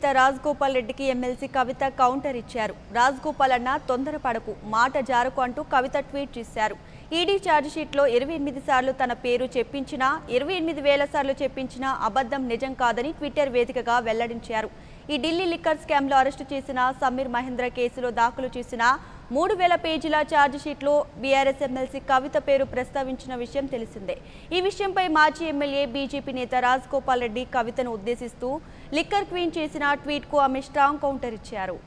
రాజగోపాల్ రెడ్డికి ఎమ్మెల్సీ కవిత కౌంటర్ ఇచ్చారు రాజగోపాల్ అన్న తొందరపడకు మాట జారకు అంటూ కవిత ట్వీట్ చేశారు ఈడీ ఛార్జిషీట్లో ఇరవై ఎనిమిది సార్లు తన పేరు చెప్పించినా ఇరవై ఎనిమిది వేల సార్లు చెప్పించినా అబద్ధం నిజం కాదని ట్విట్టర్ వేదికగా వెల్లడించారు ఈ ఢిల్లీ లిక్కర్ స్కామ్లో అరెస్టు చేసిన సమీర్ మహేంద్ర కేసులో దాఖలు చేసిన మూడు వేల పేజీల ఛార్జిషీట్లో బీఆర్ఎస్ ఎమ్మెల్సీ కవిత పేరు ప్రస్తావించిన విషయం తెలిసిందే ఈ విషయంపై మాజీ ఎమ్మెల్యే బీజేపీ నేత రాజగోపాల్ రెడ్డి కవితను ఉద్దేశిస్తూ లిక్కర్ క్వీన్ చేసిన ట్వీట్కు ఆమె స్ట్రాంగ్ కౌంటర్ ఇచ్చారు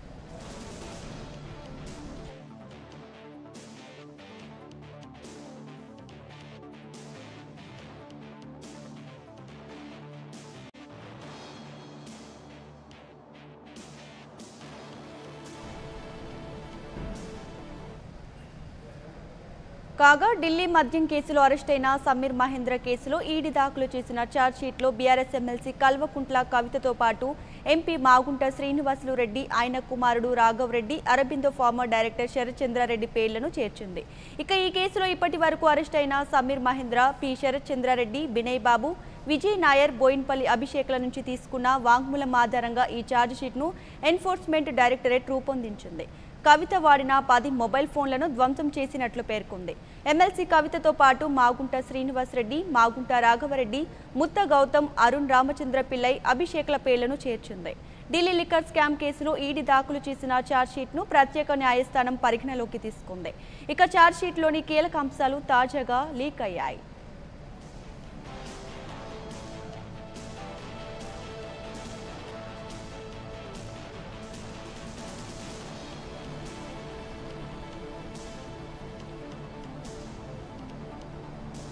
కాగా ఢిల్లీ మద్యం కేసులో అరెస్టైన సమీర్ మహేంద్ర కేసులో ఈడీ దాఖలు చేసిన ఛార్జ్షీట్లో బీఆర్ఎస్ ఎమ్మెల్సీ కల్వకుంట్ల కవితతో పాటు ఎంపీ మాగుంట శ్రీనివాసులు రెడ్డి ఆయన కుమారుడు రాఘవ్ రెడ్డి అరబిందో ఫార్మర్ డైరెక్టర్ శరత్చంద్రారెడ్డి పేర్లను చేర్చింది ఇక ఈ కేసులో ఇప్పటి వరకు అరెస్ట్ అయిన సమీర్ మహేంద్ర పి శరత్చంద్రారెడ్డి బినయ్ బాబు విజయ్ నాయర్ బోయిన్పల్లి అభిషేక్ల నుంచి తీసుకున్న వాంగ్మూలం ఆధారంగా ఈ ఛార్జ్షీట్ను ఎన్ఫోర్స్మెంట్ డైరెక్టరేట్ రూపొందించింది కవిత వాడిన పది మొబైల్ ఫోన్లను ధ్వంసం చేసినట్లు పేర్కొంది ఎమ్మెల్సీ కవితతో పాటు మాగుంట శ్రీనివాసరెడ్డి మాగుంట రాఘవరెడ్డి ముత్త గౌతమ్ అరుణ్ రామచంద్ర పిల్లై అభిషేక్ల పేర్లను చేర్చింది ఢిల్లీ లిక్కర్ స్కామ్ కేసులో ఈడీ దాఖలు చేసిన ఛార్జ్షీట్ను ప్రత్యేక న్యాయస్థానం పరిగణలోకి తీసుకుంది ఇక ఛార్జ్షీట్లోని కీలక అంశాలు తాజాగా లీక్ అయ్యాయి